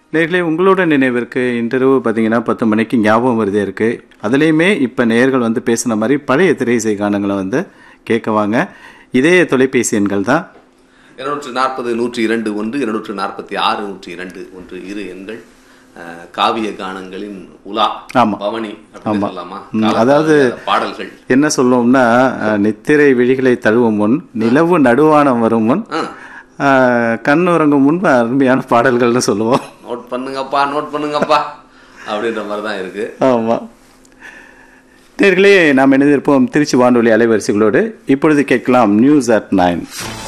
நேர்களே உங்களோட நினைவிற்கு இன்றிரவு பார்த்தீங்கன்னா பத்து மணிக்கு ஞாபகம் வருதே இருக்கு அதுலேயுமே இப்போ நேர்கள் வந்து பேசுன மாதிரி பழைய திரையிசை கானங்களை வந்து கேட்கவாங்க இதே தொலைபேசி எண்கள் தான் இருநூற்று நாற்பது நூற்றி இரண்டு ஒன்று இருநூற்று நாற்பத்தி ஆறு நூற்றி இரண்டு ஒன்று இரு எண்கள் அஹ், காவிய கானங்களின் உலா ஆமா. பவனி அப்படின்னு சொல்லலாமா ம், காலத்தால் அதாவது- அறியாத பாடல்கள் என்ன சொல்லுவோம்னா அஹ், நித்திரை விழிகளை தழுவும் முன் நிலவு நடுவானம் வரும் முன் ஆ, அஹ், கண் உறங்கும் முன் அருமையான பாடல்கள்னு சொல்லுவோம் நோட் பண்ணுங்கப்பா நோட் பண்ணுங்கப்பா அப்படின்ற மாதிரி தான் இருக்கு ஆமாம் நேர்களே நாம் இணைந்திருப்போம் திருச்சி வானொலி அலைவரிசைகளோடு இப்பொழுது கேட்கலாம் நியூஸ் அட் நைன்